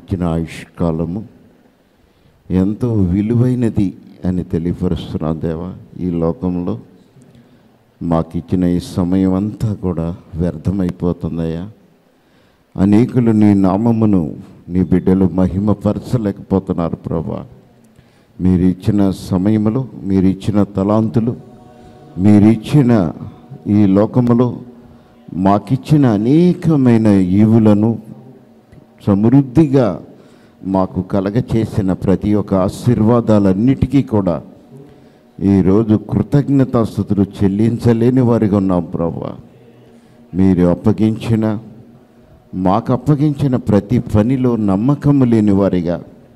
మాకిచ్చిన ఆయుష్కాలము ఎంతో విలువైనది అని తెలియపరుస్తున్నాం దేవా ఈ లోకంలో మాకిచ్చిన ఈ సమయం అంతా కూడా వ్యర్థమైపోతుందయ్యా అనేకులు నీ నామమును నీ బిడ్డలు మహిమపరచలేకపోతున్నారు ప్రభా మీరు ఇచ్చిన సమయములో మీరు ఇచ్చిన తలాంతులు మీరు ఇచ్చిన ఈ లోకములో మాకిచ్చిన అనేకమైన ఈవులను సమృద్ధిగా మాకు కలగచేసిన ప్రతి ఒక్క ఆశీర్వాదాలన్నిటికీ కూడా ఈరోజు కృతజ్ఞతాస్థుతులు చెల్లించలేని వారిగా ఉన్నాం ప్రభా మీరు అప్పగించిన మాకు అప్పగించిన ప్రతి పనిలో నమ్మకము లేని వారిగా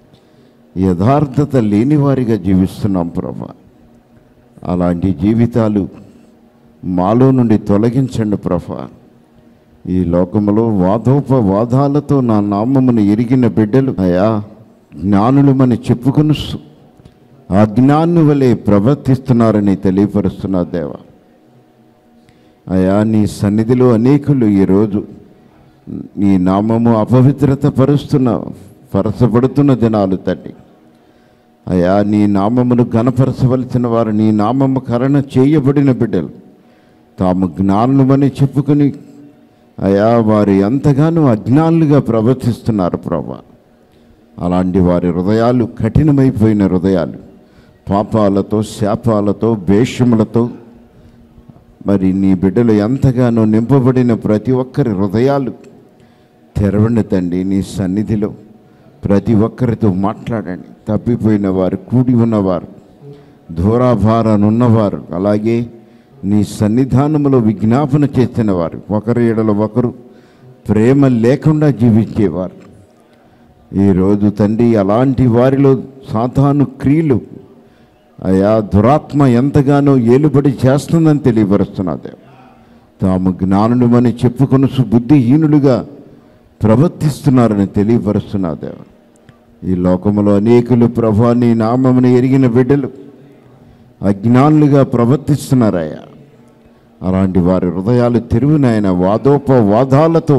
యథార్థత లేని వారిగా జీవిస్తున్నాం ప్రభా అలాంటి జీవితాలు మాలో నుండి తొలగించండి ప్రభా ఈ లోకములో వాదోపవాదాలతో నా నామమును ఎరిగిన బిడ్డలు అయా జ్ఞానులమని చెప్పుకుని అజ్ఞాను వలె ప్రవర్తిస్తున్నారని తెలియపరుస్తున్నా దేవా అయా నీ సన్నిధిలో అనేకులు ఈరోజు నీ నామము అపవిత్రత పరుస్తున్న పరచబడుతున్న దినాలు తండ్రి అయా నీ నామమును గణపరచవలసిన వారు నీ నామము కరణ చేయబడిన బిడ్డలు తాము జ్ఞానులమని చెప్పుకుని అయా వారు ఎంతగానో అజ్ఞానులుగా ప్రవర్తిస్తున్నారు ప్రభా అలాంటి వారి హృదయాలు కఠినమైపోయిన హృదయాలు పాపాలతో శాపాలతో భేషములతో మరి నీ బిడ్డలు ఎంతగానో నింపబడిన ప్రతి ఒక్కరి హృదయాలు తెరవండి తండ్రి నీ సన్నిధిలో ప్రతి ఒక్కరితో మాట్లాడండి తప్పిపోయిన వారు కూడి ఉన్నవారు దూరాభారానున్నవారు అలాగే నీ సన్నిధానములో విజ్ఞాపన చేసిన వారు ఒకరి ఎడల ఒకరు ప్రేమ లేకుండా జీవించేవారు ఈరోజు తండ్రి అలాంటి వారిలో సాతాను క్రియలు అయా దురాత్మ ఎంతగానో ఏలుబడి చేస్తుందని తెలియపరుస్తున్నది తాము జ్ఞానులమని చెప్పుకొని బుద్ధిహీనులుగా ప్రవర్తిస్తున్నారని తెలియపరుస్తున్నది ఈ లోకములో అనేకులు ప్రభా నీ నామమును ఎరిగిన బిడ్డలు అజ్ఞానులుగా ప్రవర్తిస్తున్నారయ్యా అలాంటి వారి హృదయాలు తెరువునాయన వాదోపవాదాలతో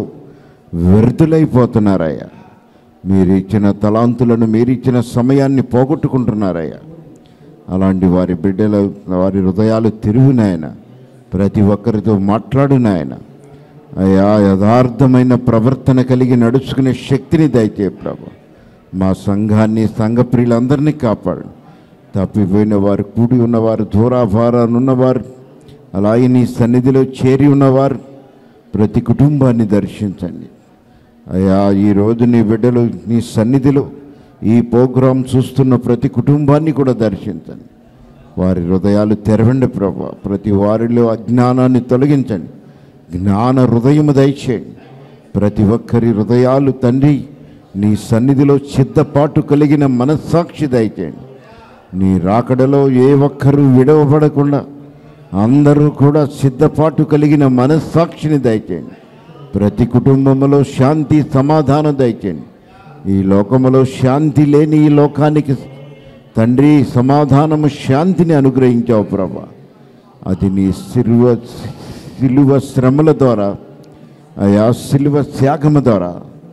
వ్యర్థులైపోతున్నారయ్యా మీరు ఇచ్చిన తలాంతులను మీరు ఇచ్చిన సమయాన్ని పోగొట్టుకుంటున్నారయ్యా అలాంటి వారి బిడ్డల వారి హృదయాలు తిరుగునాయన ప్రతి ఒక్కరితో మాట్లాడు నాయన అయా యథార్థమైన ప్రవర్తన కలిగి నడుచుకునే శక్తిని దయచే ప్రభు మా సంఘాన్ని సంఘ ప్రియులందరినీ కాపాడు తప్పిపోయిన వారు కూడి ఉన్నవారు దూరాభారానున్నవారు అలాగే నీ సన్నిధిలో చేరి ఉన్నవారు ప్రతి కుటుంబాన్ని దర్శించండి అయ్యా ఈరోజు నీ బిడ్డలు నీ సన్నిధిలో ఈ ప్రోగ్రాం చూస్తున్న ప్రతి కుటుంబాన్ని కూడా దర్శించండి వారి హృదయాలు తెరవండి ప్రభా ప్రతి వారిలో అజ్ఞానాన్ని తొలగించండి జ్ఞాన హృదయము దయచేయండి ప్రతి ఒక్కరి హృదయాలు తండ్రి నీ సన్నిధిలో సిద్ధపాటు కలిగిన మనస్సాక్షి దయచేయండి నీ రాకడలో ఏ ఒక్కరూ విడవబడకుండా అందరూ కూడా సిద్ధపాటు కలిగిన మనస్సాక్షిని దయచేయండి ప్రతి కుటుంబంలో శాంతి సమాధానం దయచేయండి ఈ లోకములో శాంతి లేని ఈ లోకానికి తండ్రి సమాధానము శాంతిని అనుగ్రహించావు ప్రభా అది నీ సిలువ సిలువ శ్రమల ద్వారా అయా సిలువ త్యాగము ద్వారా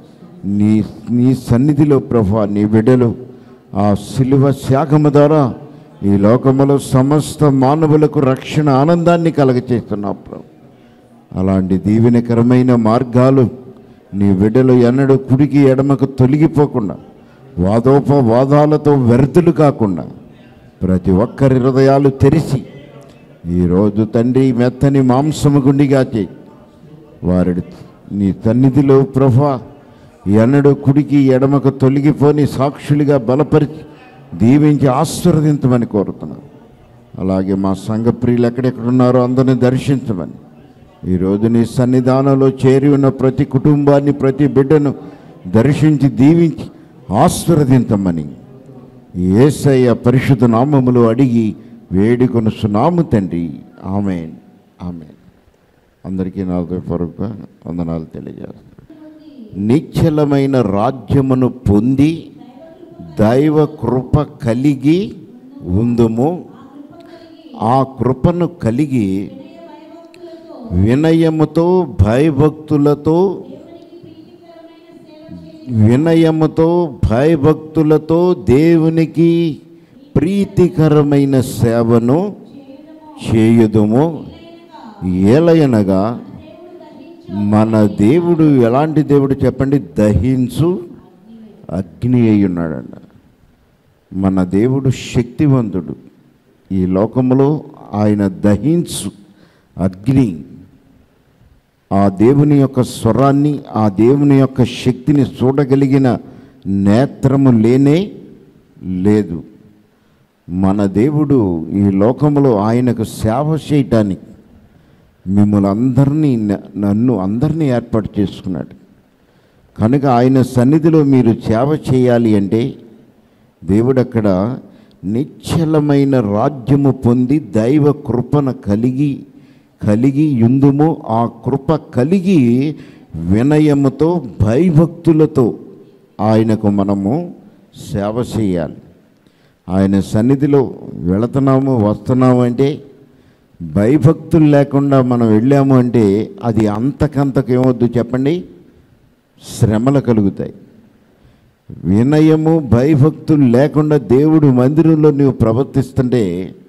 నీ నీ సన్నిధిలో ప్రభా నీ బిడ్డలు ఆ సిలువ త్యాగము ద్వారా ఈ లోకములో సమస్త మానవులకు రక్షణ ఆనందాన్ని కలగచేస్తున్నావు ప్రభు అలాంటి దీవెనకరమైన మార్గాలు నీ బిడ్డలు ఎన్నడూ కుడికి ఎడమకు తొలగిపోకుండా వాదోపవాదాలతో వ్యర్థులు కాకుండా ప్రతి ఒక్కరి హృదయాలు తెరిచి ఈరోజు తండ్రి మెత్తని మాంసము గుండిగా చేయి వారి నీ సన్నిధిలో ప్రభా ఎన్నడూ కుడికి ఎడమకు తొలగిపోని సాక్షులుగా బలపరిచి దీవించి ఆశీర్వదించమని కోరుతున్నాను అలాగే మా సంఘ ప్రియులు ఎక్కడెక్కడున్నారో అందరిని దర్శించమని ఈరోజు నీ సన్నిధానంలో చేరి ఉన్న ప్రతి కుటుంబాన్ని ప్రతి బిడ్డను దర్శించి దీవించి ఆశీర్వదించమని ఏసయ్య పరిశుద్ధ నామములో అడిగి వేడుకొనుసునాము తండ్రి ఆమెన్ ఆమెన్ అందరికీ నా హృదయపూర్వక వందనాలు తెలియజేస్తాను నిశ్చలమైన రాజ్యమును పొంది దైవ కృప కలిగి ఉందుము ఆ కృపను కలిగి వినయముతో భయభక్తులతో వినయముతో భయభక్తులతో దేవునికి ప్రీతికరమైన సేవను చేయుదుము ఏలయనగా మన దేవుడు ఎలాంటి దేవుడు చెప్పండి దహించు అగ్ని అయి ఉన్నాడంట మన దేవుడు శక్తివంతుడు ఈ లోకంలో ఆయన దహించు అగ్ని ఆ దేవుని యొక్క స్వరాన్ని ఆ దేవుని యొక్క శక్తిని చూడగలిగిన నేత్రము లేనే లేదు మన దేవుడు ఈ లోకంలో ఆయనకు సేవ చేయటానికి మిమ్మల్ని అందరినీ న- నన్ను అందరినీ ఏర్పాటు చేసుకున్నాడు కనుక ఆయన సన్నిధిలో మీరు సేవ చేయాలి అంటే దేవుడు అక్కడ నిశ్చలమైన రాజ్యము పొంది దైవ కృపను కలిగి కలిగి యుందుము ఆ కృప కలిగి వినయముతో భయభక్తులతో ఆయనకు మనము సేవ చేయాలి ఆయన సన్నిధిలో వెళుతున్నాము వస్తున్నాము అంటే భయభక్తులు లేకుండా మనం వెళ్ళాము అంటే అది అంతకంతకు ఏమొద్దు చెప్పండి శ్రమలు కలుగుతాయి వినయము భయభక్తులు లేకుండా దేవుడు మందిరంలో నీవు ప్రవర్తిస్తుంటే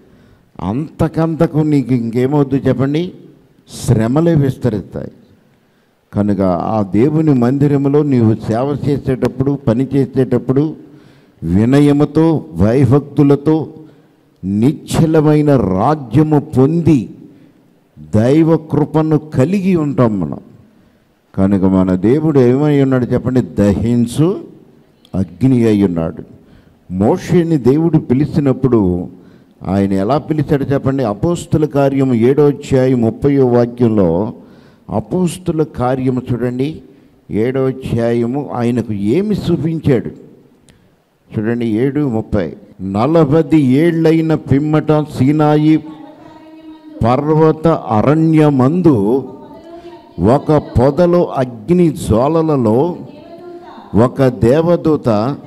అంతకంతకు నీకు ఇంకేమవుద్దు చెప్పండి శ్రమలే విస్తరిస్తాయి కనుక ఆ దేవుని మందిరములో నీవు సేవ చేసేటప్పుడు పని చేసేటప్పుడు వినయముతో భయభక్తులతో నిశ్చలమైన రాజ్యము పొంది దైవ కృపను కలిగి ఉంటాం మనం కనుక మన దేవుడు ఏమై ఉన్నాడు చెప్పండి దహించు అగ్ని అయి ఉన్నాడు మోషేని దేవుడు పిలిచినప్పుడు ఆయన ఎలా పిలిచాడు చెప్పండి అపోస్తుల కార్యము ఏడో అధ్యాయం ముప్పయో వాక్యంలో అపోస్తుల కార్యము చూడండి ఏడో అధ్యాయము ఆయనకు ఏమి చూపించాడు చూడండి ఏడు ముప్పై నలభై ఏళ్ళైన పిమ్మట సీనాయి పర్వత అరణ్యమందు ఒక పొదలో అగ్ని జ్వాలలలో ఒక దేవదూత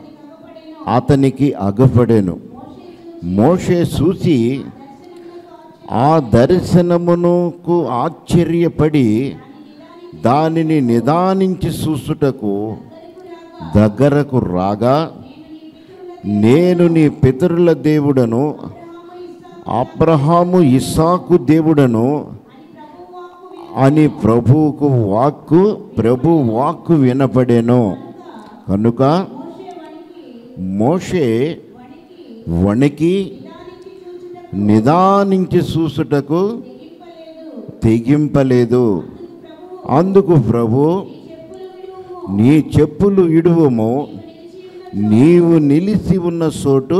అతనికి అగపడెను మోషే చూసి ఆ దర్శనమునకు ఆశ్చర్యపడి దానిని నిదానించి చూసుటకు దగ్గరకు రాగా నేను నీ పితరుల దేవుడను అబ్రహాము ఇస్సాకు దేవుడను అని ప్రభువుకు వాక్కు ప్రభు వాక్కు వినపడెను కనుక మోషే వణికి నిదానించి చూసుటకు తెగింపలేదు అందుకు ప్రభు నీ చెప్పులు ఇడువము నీవు నిలిచి ఉన్న చోటు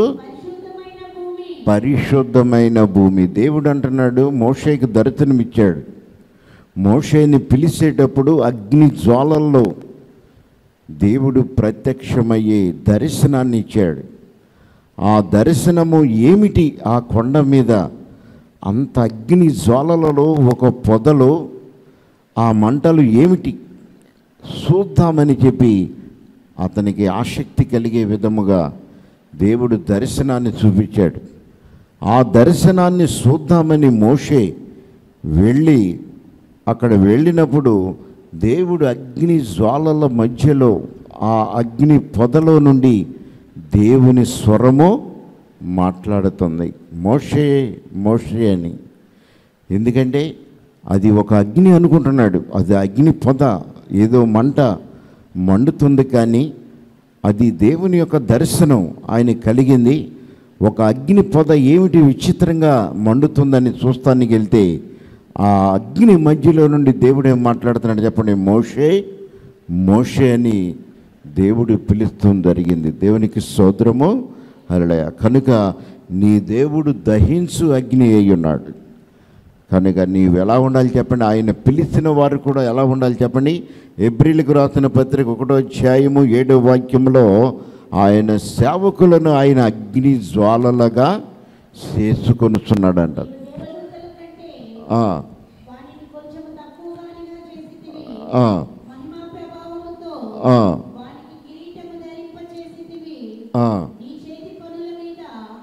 పరిశుద్ధమైన భూమి దేవుడు అంటున్నాడు మోషేకి దర్శనమిచ్చాడు మోషేని పిలిచేటప్పుడు అగ్ని జ్వాలల్లో దేవుడు ప్రత్యక్షమయ్యే దర్శనాన్ని ఇచ్చాడు ఆ దర్శనము ఏమిటి ఆ కొండ మీద అంత అగ్ని జ్వాలలలో ఒక పొదలో ఆ మంటలు ఏమిటి చూద్దామని చెప్పి అతనికి ఆసక్తి కలిగే విధముగా దేవుడు దర్శనాన్ని చూపించాడు ఆ దర్శనాన్ని చూద్దామని మోషే వెళ్ళి అక్కడ వెళ్ళినప్పుడు దేవుడు అగ్ని జ్వాలల మధ్యలో ఆ అగ్ని పొదలో నుండి దేవుని స్వరము మాట్లాడుతుంది మోషే మోషే అని ఎందుకంటే అది ఒక అగ్ని అనుకుంటున్నాడు అది అగ్ని పొద ఏదో మంట మండుతుంది కానీ అది దేవుని యొక్క దర్శనం ఆయన కలిగింది ఒక అగ్ని పొద ఏమిటి విచిత్రంగా మండుతుందని చూస్తానికి వెళ్తే ఆ అగ్ని మధ్యలో నుండి దేవుడు ఏం మాట్లాడుతున్నాడు చెప్పండి మోషే మోషే అని దేవుడు పిలుస్తూ జరిగింది దేవునికి సోదరము అలడయ కనుక నీ దేవుడు దహించు అగ్ని అయి ఉన్నాడు కనుక నీవు ఎలా ఉండాలి చెప్పండి ఆయన పిలిచిన వారు కూడా ఎలా ఉండాలి చెప్పండి ఎబ్రిల్కు రాసిన పత్రిక ఒకటో అధ్యాయము ఏడో వాక్యంలో ఆయన సేవకులను ఆయన అగ్ని జ్వాలలుగా చేసుకొనుచున్నాడంట ఆ, వానిని కొంచెం తక్కువగానిగా చేసితివి. ఆ, మహిమా ప్రభావముతో ఆ, వానికి కిరీటము ధరింపచేసితివి. ఆ. నీ చేతి పనుల మీద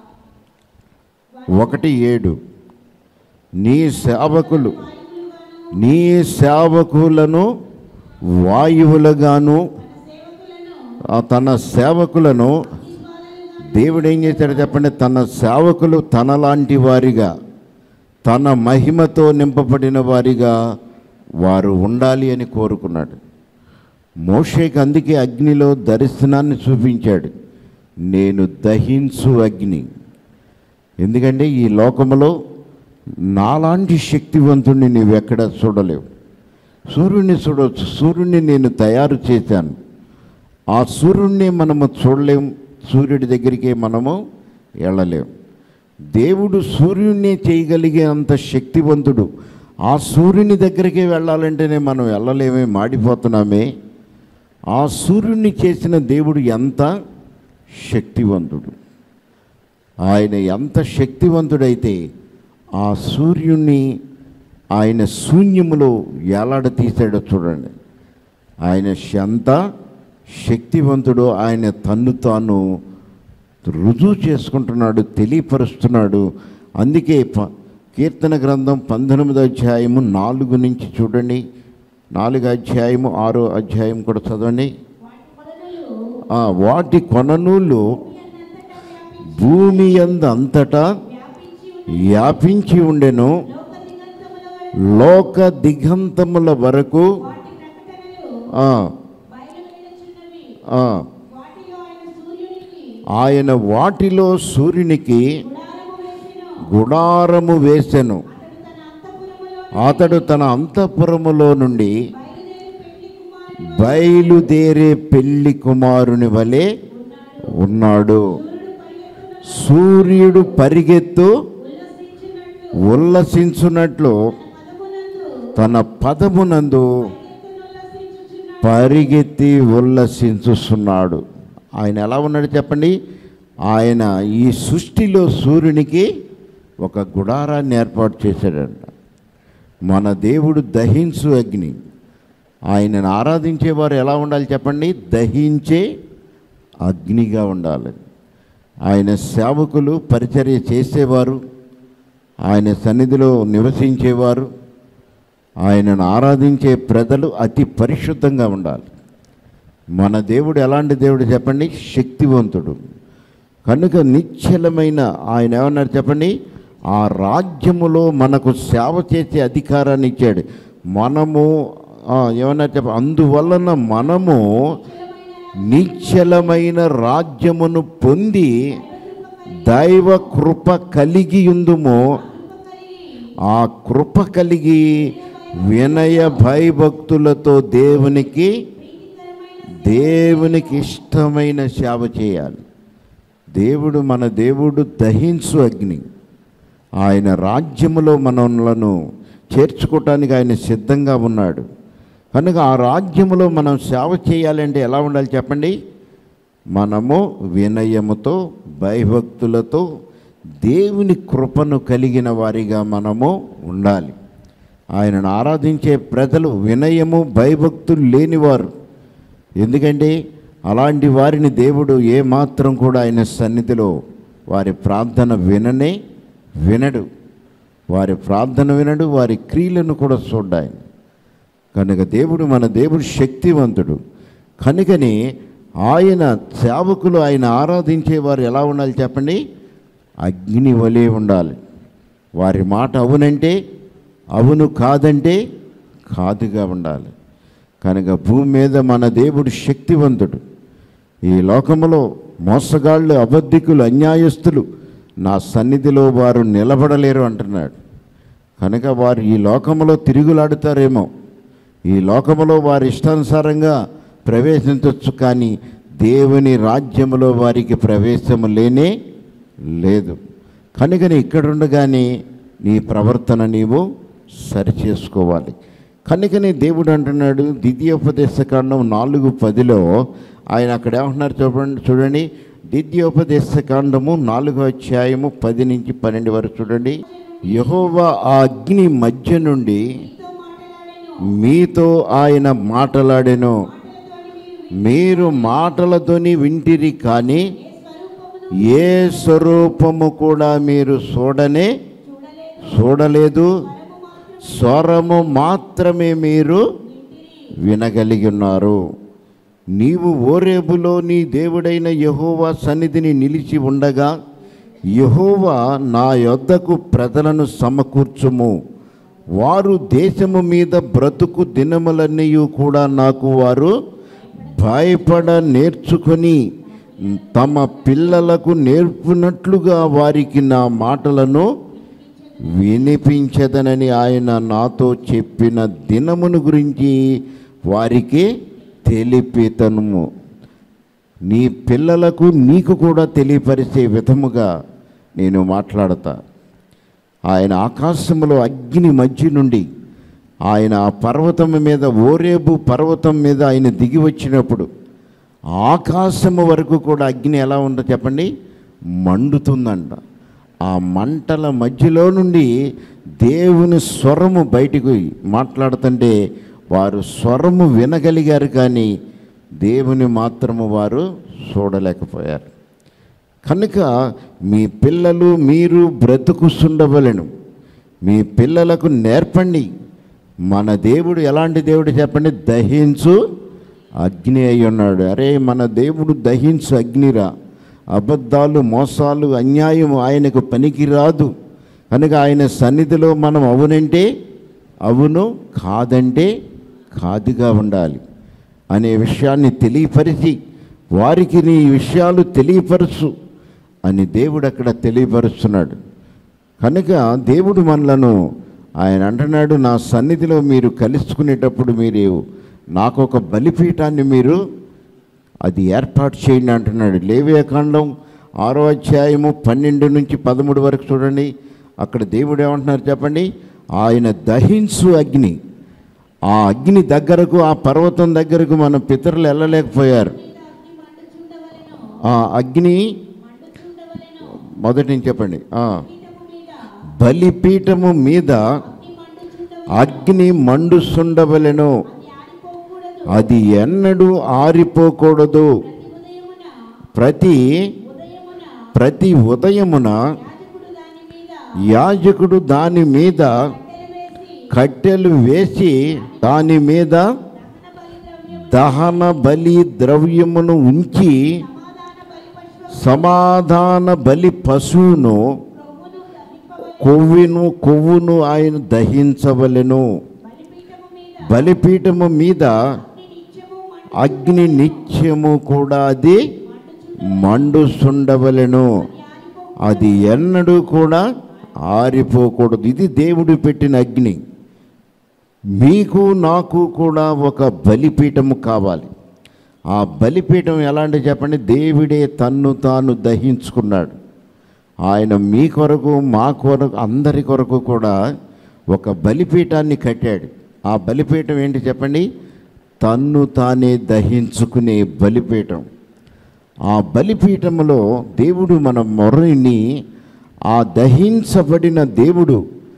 ఒకటి ఏడు నీ సేవకులు వాయువులుగాను నీ సేవకులను వాయువులుగాను సేవకులను ఆ తన సేవకులను దేవుడు ఏం చేశాడు చెప్పండి తన సేవకులు తనలాంటి వారిగా తన మహిమతో నింపబడిన వారిగా వారు ఉండాలి అని కోరుకున్నాడు మోషేకి అందుకే అగ్నిలో దర్శనాన్ని చూపించాడు నేను దహించు అగ్ని ఎందుకంటే ఈ లోకములో నాలాంటి శక్తివంతుణ్ణి నీవెక్కడ చూడలేవు సూర్యుడిని చూడవచ్చు సూర్యుడిని నేను తయారు చేశాను ఆ సూర్యుడిని మనము చూడలేం సూర్యుడి దగ్గరికి మనము వెళ్ళలేం దేవుడు సూర్యుడిని చేయగలిగే అంత శక్తివంతుడు ఆ సూర్యుని దగ్గరికి వెళ్ళాలంటేనే మనం వెళ్ళలేమే మాడిపోతున్నామే ఆ సూర్యుడిని చేసిన దేవుడు ఎంత శక్తివంతుడు ఆయన ఎంత శక్తివంతుడైతే ఆ సూర్యుణ్ణి ఆయన శూన్యములో ఎలాడ తీశాడో చూడండి ఆయన ఎంత శక్తివంతుడో ఆయన తన్ను తాను రుజువు చేసుకుంటున్నాడు తెలియపరుస్తున్నాడు అందుకే ప కీర్తన గ్రంథం పంతొమ్మిదో అధ్యాయము నాలుగు నుంచి చూడండి నాలుగు అధ్యాయము ఆరో అధ్యాయం కూడా చదవండి ఆ, వాటి కొననూలు భూమి యందు అంతటా వ్యాపించి ఉండెను లోక దిగంతముల వరకు ఆ, ఆ, ఆయన వాటిలో సూర్యునికి గుడారము వేసెను అతడు తన అంతఃపురములో నుండి బయలుదేరే పెళ్లి కుమారుని వలె ఉన్నాడు సూర్యుడు పరిగెత్తు ఉల్లసించున్నట్లు తన పదమునందు పరిగెత్తి ఉల్లసించుస్తున్నాడు ఆయన ఎలా ఉన్నాడు చెప్పండి ఆయన ఈ సృష్టిలో సూర్యునికి ఒక గుడారాన్ని ఏర్పాటు చేశాడంట మన దేవుడు దహించు అగ్ని ఆయనను ఆరాధించేవారు ఎలా ఉండాలి చెప్పండి దహించే అగ్నిగా ఉండాలి ఆయన సేవకులు పరిచర్య చేసేవారు ఆయన సన్నిధిలో నివసించేవారు ఆయనను ఆరాధించే ప్రజలు అతి పరిశుద్ధంగా ఉండాలి మన దేవుడు ఎలాంటి దేవుడు చెప్పండి శక్తివంతుడు కనుక నిశ్చలమైన ఆయన ఏమన్నారు చెప్పండి ఆ రాజ్యములో మనకు సేవ చేసే అధికారాన్ని ఇచ్చాడు మనము ఆ, ఏమన్నారు చెప్ప అందువలన మనము నిశ్చలమైన రాజ్యమును పొంది దైవ కృప కలిగి ఉందుము ఆ కృప కలిగి వినయ భయభక్తులతో దేవునికి దేవునికి ఇష్టమైన సేవ చేయాలి దేవుడు మన దేవుడు దహించు అగ్ని ఆయన రాజ్యములో మనలను చేర్చుకోవటానికి ఆయన సిద్ధంగా ఉన్నాడు కనుక ఆ రాజ్యములో మనం సేవ చేయాలంటే ఎలా ఉండాలి చెప్పండి మనము వినయముతో భయభక్తులతో దేవుని కృపను కలిగిన వారిగా మనము ఉండాలి ఆయనను ఆరాధించే ప్రజలు వినయము భయభక్తులు లేనివారు ఎందుకంటే అలాంటి వారిని దేవుడు ఏమాత్రం కూడా ఆయన సన్నిధిలో వారి ప్రార్థన విననే వినడు వారి ప్రార్థన వినడు వారి క్రియలను కూడా చూడ్డాయన కనుక దేవుడు మన దేవుడు శక్తివంతుడు కనుకని ఆయన సేవకులు ఆయన ఆరాధించేవారు ఎలా ఉండాలి చెప్పండి అగ్ని వలె ఉండాలి వారి మాట అవునంటే అవును కాదంటే కాదుగా ఉండాలి కనుక భూమి మీద మన దేవుడు శక్తివంతుడు ఈ లోకములో మోసగాళ్ళు అబద్ధికులు అన్యాయస్తులు నా సన్నిధిలో వారు నిలబడలేరు అంటున్నాడు కనుక వారు ఈ లోకములో తిరుగులాడుతారేమో ఈ లోకములో వారి ఇష్టానుసారంగా ప్రవేశించవచ్చు కానీ దేవుని రాజ్యములో వారికి ప్రవేశము లేనే లేదు కనుకని ఇక్కడుండగానే నీ ప్రవర్తన నీవు సరిచేసుకోవాలి కనుకని దేవుడు అంటున్నాడు ద్వితీయోపదేశకాండం నాలుగు పదిలో ఆయన అక్కడ ఏమంటున్నారు చూడండి చూడండి ద్వితీయోపదేశకాండము నాలుగో అధ్యాయము పది నుంచి పన్నెండు వరకు చూడండి యహోవా ఆ అగ్ని మధ్య నుండి మీతో ఆయన మాటలాడెను మీరు మాటలతోని వింటిరి కానీ ఏ స్వరూపము కూడా మీరు చూడనే చూడలేదు స్వరము మాత్రమే మీరు వినగలిగి ఉన్నారు నీవు ఓరేబులో నీ దేవుడైన యహోవా సన్నిధిని నిలిచి ఉండగా యహోవా నా యొద్దకు ప్రజలను సమకూర్చుము వారు దేశము మీద బ్రతుకు దినములన్నీ కూడా నాకు వారు భయపడ నేర్చుకొని తమ పిల్లలకు నేర్పునట్లుగా వారికి నా మాటలను వినిపించదనని ఆయన నాతో చెప్పిన దినమును గురించి వారికి తెలిపితను నీ పిల్లలకు నీకు కూడా తెలియపరిచే విధముగా నేను మాట్లాడతా ఆయన ఆకాశంలో అగ్ని మధ్య నుండి ఆయన ఆ పర్వతం మీద ఓరేబు పర్వతం మీద ఆయన దిగి వచ్చినప్పుడు ఆకాశము వరకు కూడా అగ్ని ఎలా ఉందో చెప్పండి మండుతుందంట ఆ మంటల మధ్యలో నుండి దేవుని స్వరము బయటికి మాట్లాడుతుంటే వారు స్వరము వినగలిగారు కానీ దేవుని మాత్రము వారు చూడలేకపోయారు కనుక మీ పిల్లలు మీరు బ్రతుకుస్తుండవలను మీ పిల్లలకు నేర్పండి మన దేవుడు ఎలాంటి దేవుడు చెప్పండి దహించు అగ్ని అయి ఉన్నాడు అరే మన దేవుడు దహించు అగ్నిరా అబద్ధాలు మోసాలు అన్యాయం ఆయనకు పనికిరాదు కనుక ఆయన సన్నిధిలో మనం అవునంటే అవును కాదంటే కాదుగా ఉండాలి అనే విషయాన్ని తెలియపరిచి వారికి నీ విషయాలు తెలియపరచు అని దేవుడు అక్కడ తెలియపరుస్తున్నాడు కనుక దేవుడు మనలను ఆయన అంటున్నాడు నా సన్నిధిలో మీరు కలుసుకునేటప్పుడు మీరు నాకు ఒక బలిపీఠాన్ని మీరు అది ఏర్పాటు చేయండి అంటున్నాడు లేవియకాండం ఆరో అధ్యాయము పన్నెండు నుంచి పదమూడు వరకు చూడండి అక్కడ దేవుడు ఏమంటున్నారు చెప్పండి ఆయన దహించు అగ్ని ఆ అగ్ని దగ్గరకు ఆ పర్వతం దగ్గరకు మన పితరులు వెళ్ళలేకపోయారు ఆ అగ్ని మొదటి నుంచి చెప్పండి ఆ, బలిపీఠము మీద అగ్ని మండుసుండవలెను అది ఎన్నడూ ఆరిపోకూడదు ప్రతి ప్రతి ఉదయమున యాజకుడు దాని మీద కట్టెలు వేసి దాని మీద దహన బలి ద్రవ్యమును ఉంచి సమాధాన బలి పశువును కొవ్వును కొవ్వును ఆయన దహించవలెను బలిపీఠము మీద అగ్ని నిత్యము కూడా అది మండుసుండవలెను అది ఎన్నడూ కూడా ఆరిపోకూడదు ఇది దేవుడు పెట్టిన అగ్ని మీకు నాకు కూడా ఒక బలిపీఠము కావాలి ఆ బలిపీఠం ఎలాంటి చెప్పండి దేవుడే తన్ను తాను దహించుకున్నాడు ఆయన మీ కొరకు మా కొరకు అందరి కొరకు కూడా ఒక బలిపీఠాన్ని కట్టాడు ఆ బలిపీఠం ఏంటి చెప్పండి తన్ను తానే దహించుకునే బలిపీఠం ఆ బలిపీఠములో దేవుడు మన మొరని ఆ దహించబడిన దేవుడు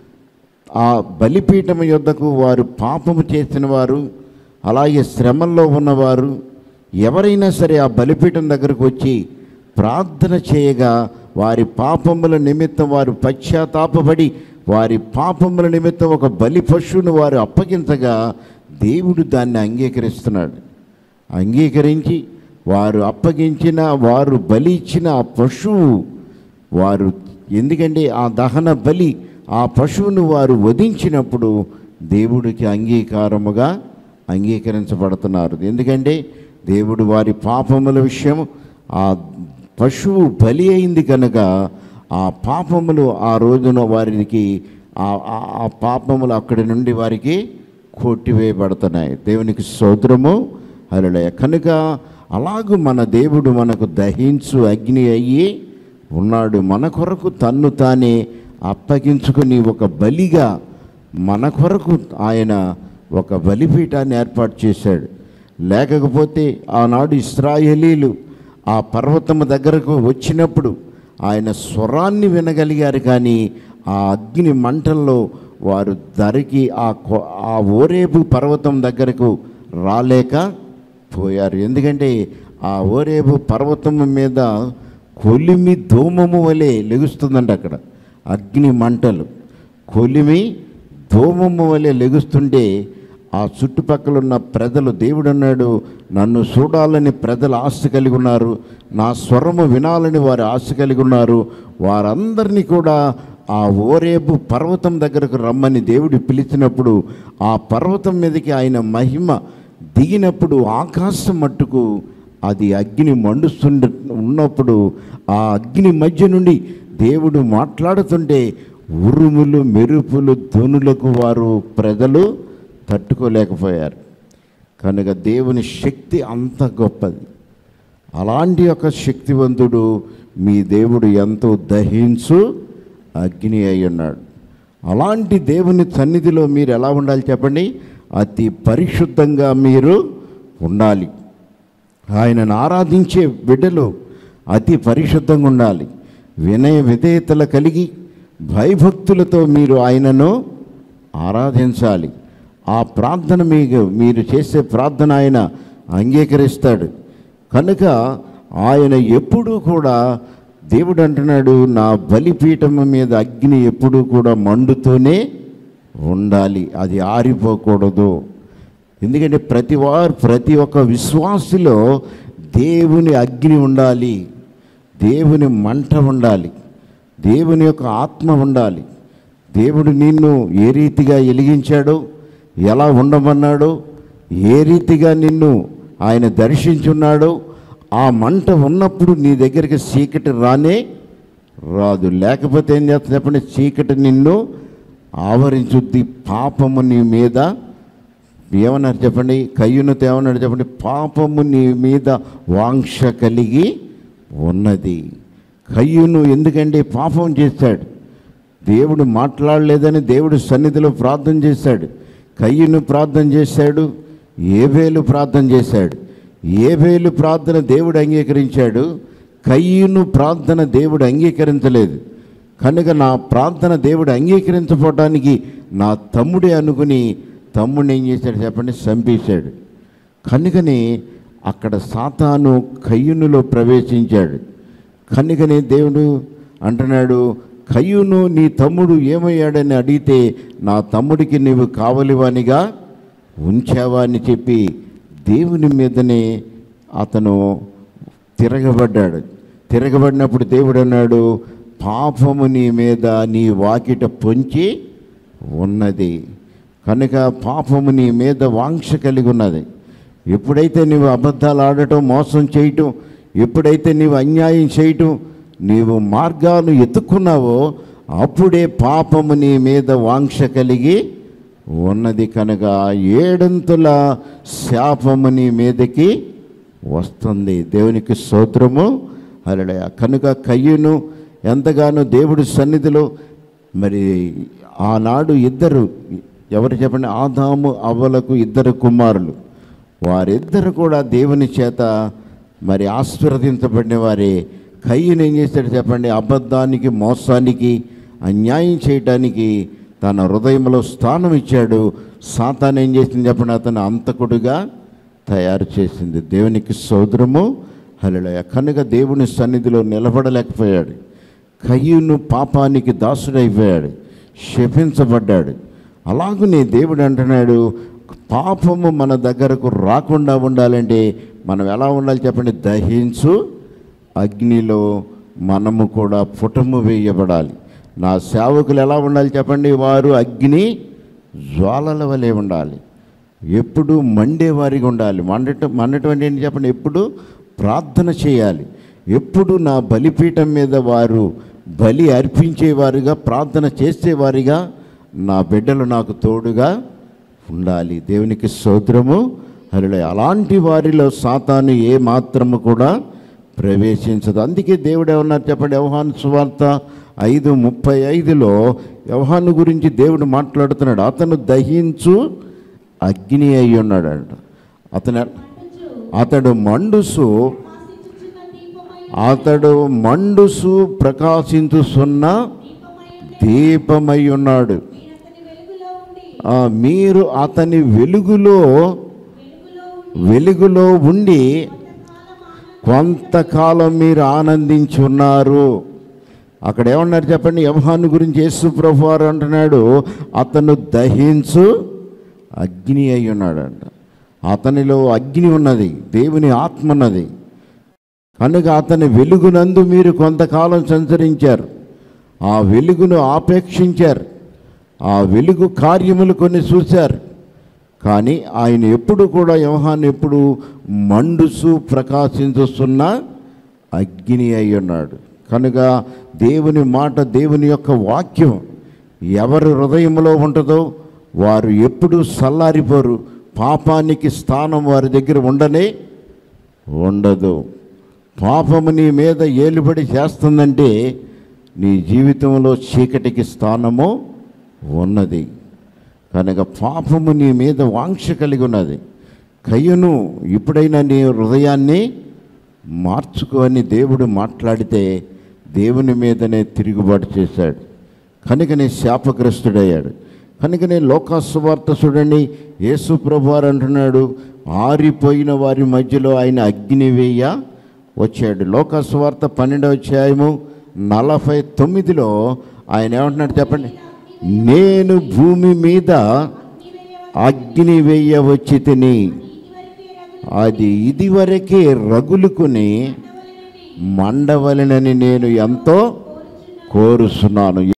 ఆ బలిపీఠం యొద్దకు వారు పాపము చేసిన వారు అలాగే శ్రమల్లో ఉన్నవారు ఎవరైనా సరే ఆ బలిపీఠం దగ్గరకు వచ్చి ప్రార్థన చేయగా వారి పాపముల నిమిత్తం వారు పశ్చాత్తాపపడి వారి పాపముల నిమిత్తం ఒక బలి పశువును వారు అప్పగించగా దేవుడు దాన్ని అంగీకరిస్తున్నాడు అంగీకరించి వారు అప్పగించిన వారు బలి ఇచ్చిన ఆ పశువు వారు ఎందుకంటే ఆ దహన బలి ఆ పశువును వారు వధించినప్పుడు దేవుడికి అంగీకారముగా అంగీకరించబడుతున్నారు ఎందుకంటే దేవుడు వారి పాపముల విషయం ఆ పశువు బలి అయింది కనుక ఆ పాపములు ఆ రోజున వారికి ఆ ఆ- ఆ పాపములు అక్కడి నుండి వారికి కొట్టివేయబడుతున్నాయి దేవునికి సోదరము హల్లెలూయా కనుక అలాగూ మన దేవుడు మనకు దహించు అగ్ని అయ్యి ఉన్నాడు మన కొరకు తన్ను తానే అప్పగించుకుని ఒక బలిగా మన కొరకు ఆయన ఒక బలిపీఠాన్ని ఏర్పాటు చేశాడు లేకపోతే ఆనాడు ఇస్రాయేలీలు ఆ పర్వతము దగ్గరకు వచ్చినప్పుడు ఆయన స్వరాన్ని వినగలిగారు కానీ ఆ అగ్ని మంటల్లో వారు దరికి ఆ కొ- ఆ ఓరేపు పర్వతం దగ్గరకు రాలేక పోయారు ఎందుకంటే ఆ ఓరేపు పర్వతం మీద కొలిమి ధూమము వలె లెగుస్తుందంట అక్కడ అగ్ని మంటలు కొలిమి ధూమము వలె లెగుస్తుంటే ఆ చుట్టుపక్కల ఉన్న ప్రజలు దేవుడు అన్నాడు నన్ను చూడాలని ప్రజలు ఆశ కలిగి ఉన్నారు నా స్వరము వినాలని వారు ఆశ కలిగి ఉన్నారు వారందరినీ కూడా ఆ ఓరేపు పర్వతం దగ్గరకు రమ్మని దేవుడు పిలిచినప్పుడు ఆ పర్వతం మీదకి ఆయన మహిమ దిగినప్పుడు ఆకాశం మట్టుకు అది అగ్ని మండుస్తుండ ఉన్నప్పుడు ఆ అగ్ని మధ్య నుండి దేవుడు మాట్లాడుతుంటే ఉరుములు మెరుపులు ధ్వనులకు వారు ప్రజలు తట్టుకోలేకపోయారు కనుక దేవుని శక్తి అంత గొప్పది అలాంటి ఒక శక్తివంతుడు మీ దేవుడు ఎంతో దహించు అగ్ని అయి ఉన్నాడు అలాంటి దేవుని సన్నిధిలో మీరు ఎలా ఉండాలి చెప్పండి అతి పరిశుద్ధంగా మీరు ఉండాలి ఆయనను ఆరాధించే బిడ్డలు అతి పరిశుద్ధంగా ఉండాలి వినయ విధేయతలు కలిగి భయభక్తులతో మీరు ఆయనను ఆరాధించాలి ఆ ప్రార్థన మీకు మీరు చేసే ప్రార్థన ఆయన అంగీకరిస్తాడు కనుక ఆయన ఎప్పుడూ కూడా దేవుడు అంటున్నాడు నా బలిపీఠం మీద అగ్ని ఎప్పుడూ కూడా మండుతూనే ఉండాలి అది ఆరిపోకూడదు ఎందుకంటే ప్రతి వారు ప్రతి ఒక్క విశ్వాసిలో దేవుని అగ్ని ఉండాలి దేవుని మంట ఉండాలి దేవుని యొక్క ఆత్మ ఉండాలి దేవుడు నిన్ను ఏ రీతిగా వెలిగించాడో ఎలా ఉండమన్నాడో ఏ రీతిగా నిన్ను ఆయన దర్శించున్నాడో ఆ మంట ఉన్నప్పుడు నీ దగ్గరికి చీకటి రానే రాదు లేకపోతే ఏం చేస్తుంది చెప్పండి చీకటి నిన్ను ఆవరించుద్ది పాపము నీ మీద ఏమన్నారు చెప్పండి కయ్యునతో ఏమన్నాడు చెప్పండి పాపము నీ మీద వాంక్ష కలిగి ఉన్నది కయ్యును ఎందుకంటే పాపం చేశాడు దేవుడు మాట్లాడలేదని దేవుడు సన్నిధిలో ప్రార్థన చేశాడు కయ్యును ప్రార్థన చేశాడు ఏబేలు ప్రార్థన చేశాడు ఏబేలు ప్రార్థన దేవుడు అంగీకరించాడు కయ్యును ప్రార్థన దేవుడు అంగీకరించలేదు కనుక నా ప్రార్థన దేవుడు అంగీకరించపోవడానికి నా తమ్ముడే అనుకుని తమ్ముడిని ఏం చేశాడు చెప్పండి చంపేశాడు కనుకని అక్కడ సాతాను కయ్యునులో ప్రవేశించాడు కనుకనే దేవుడు అంటున్నాడు కయ్యును నీ తమ్ముడు ఏమయ్యాడని అడిగితే నా తమ్ముడికి నీవు కావలివానిగా ఉంచావా అని చెప్పి దేవుని మీదనే అతను తిరగబడ్డాడు తిరగబడినప్పుడు దేవుడు అన్నాడు పాపము నీ మీద నీ వాకిట పొంచి ఉన్నది కనుక పాపము నీ మీద వాంక్ష కలిగి ఉన్నది ఎప్పుడైతే నీవు అబద్ధాలు ఆడటం మోసం చేయటం ఎప్పుడైతే నీవు అన్యాయం చేయటం నీవు మార్గాలు ఎత్తుకున్నావో అప్పుడే పాపము నీ మీద వాంక్ష కలిగి ఉన్నది కనుక ఏడంతుల శాపము నీ మీదకి వస్తుంది దేవునికి స్తోత్రము అలడయ కనుక కయ్యును ఎంతగానో దేవుడి సన్నిధిలో మరి ఆనాడు ఇద్దరు ఎవరు చెప్పండి ఆదాము అవ్వలకు ఇద్దరు కుమారులు వారిద్దరు కూడా దేవుని చేత మరి ఆశీర్వదించబడిన వారే కయ్యను ఏం చేశాడు చెప్పండి అబద్ధానికి మోసానికి అన్యాయం చేయటానికి తన హృదయంలో స్థానం ఇచ్చాడు సాతాన్ ఏం చేసింది చెప్పండి అతను అంతకుడుగా తయారు చేసింది దేవునికి సోదరము హలయ కనుక దేవుని సన్నిధిలో నిలబడలేకపోయాడు కయ్యూను పాపానికి దాసుడైపోయాడు శపించబడ్డాడు అలాగనే దేవుడు అంటున్నాడు పాపము మన దగ్గరకు రాకుండా ఉండాలంటే మనం ఎలా ఉండాలి చెప్పండి దహించు అగ్నిలో మనము కూడా పుటము వేయబడాలి నా సేవకులు ఎలా ఉండాలి చెప్పండి వారు అగ్ని జ్వాలల వలె ఉండాలి ఎప్పుడు మండేవారిగా ఉండాలి మండటం మండటం అంటే ఏంటి చెప్పండి ఎప్పుడు ప్రార్థన చేయాలి ఎప్పుడు నా బలిపీఠం మీద వారు బలి అర్పించేవారుగా ప్రార్థన చేసేవారిగా నా బిడ్డలు నాకు తోడుగా ఉండాలి దేవునికి సోదరము హరిలో అలాంటి వారిలో సాతాను ఏ మాత్రము కూడా ప్రవేశించదు అందుకే దేవుడు ఏమన్నారు చెప్పండి వ్యవహాను సువార్త ఐదు ముప్పై ఐదులో వ్యవహాను గురించి దేవుడు మాట్లాడుతున్నాడు అతను దహించు అగ్ని అయి ఉన్నాడు అంట అతను అతడు మండుసు ఆశించుచున్న దీపమై అతడు మండుసు ప్రకాశించుచున్న దీపమై ఉన్నాడు మీరు అతని వెలుగులో ఉండి ఆ, మీరు అతని వెలుగులో వెలుగులో ఉండి ఉండి కొంతకాలం ఆనంద కొంతకాలం మీరు ఆనందించి ఉన్నారు అక్కడ ఏమన్నారు చెప్పండి యవహాను గురించి యేసు ప్రభు వారు అంటున్నాడు అతను దహించు అగ్ని అయి ఉన్నాడంట అతనిలో అగ్ని ఉన్నది దేవుని ఆత్మ ఉన్నది కనుక అతని వెలుగునందు మీరు కొంతకాలం సంచరించారు ఆ వెలుగును ఆపేక్షించారు ఆ వెలుగు కార్యములు కొన్ని చూశారు కానీ ఆయన ఎప్పుడు కూడా వ్యవహాన్ని ఎప్పుడు మండుసు ప్రకాశించుస్తున్న అగ్ని అయి ఉన్నాడు కనుక దేవుని మాట దేవుని యొక్క వాక్యం ఎవరి హృదయంలో ఉంటుందో వారు ఎప్పుడు సల్లారిపోరు పాపానికి స్థానం వారి దగ్గర ఉండనే ఉండదు పాపము నీ మీద ఏలుబడి చేస్తుందంటే నీ జీవితంలో చీకటికి స్థానము ఉన్నది కనుక పాపము నీ మీద వాంక్ష కలిగి ఉన్నది కయ్యను ఇప్పుడైనా నీ హృదయాన్ని మార్చుకొని దేవుడు మాట్లాడితే దేవుని మీదనే తిరుగుబాటు చేశాడు కనుకనే శాపగ్రస్తుడయ్యాడు కనుకనే లోకాసువార్త చూడండి యేసు ప్రభువారు అంటున్నాడు ఆరిపోయిన వారి మధ్యలో ఆయన అగ్ని వేయ వచ్చాడు లోకాసువార్త పన్నెండవ అధ్యాయము నలభై తొమ్మిదిలో ఆయన ఏమంటున్నాడు చెప్పండి నేను భూమి మీద అగ్ని వేయ వచ్చి తిని అది ఇదివరకే రగులుకుని మండవలనని నేను ఎంతో కోరుచున్నాను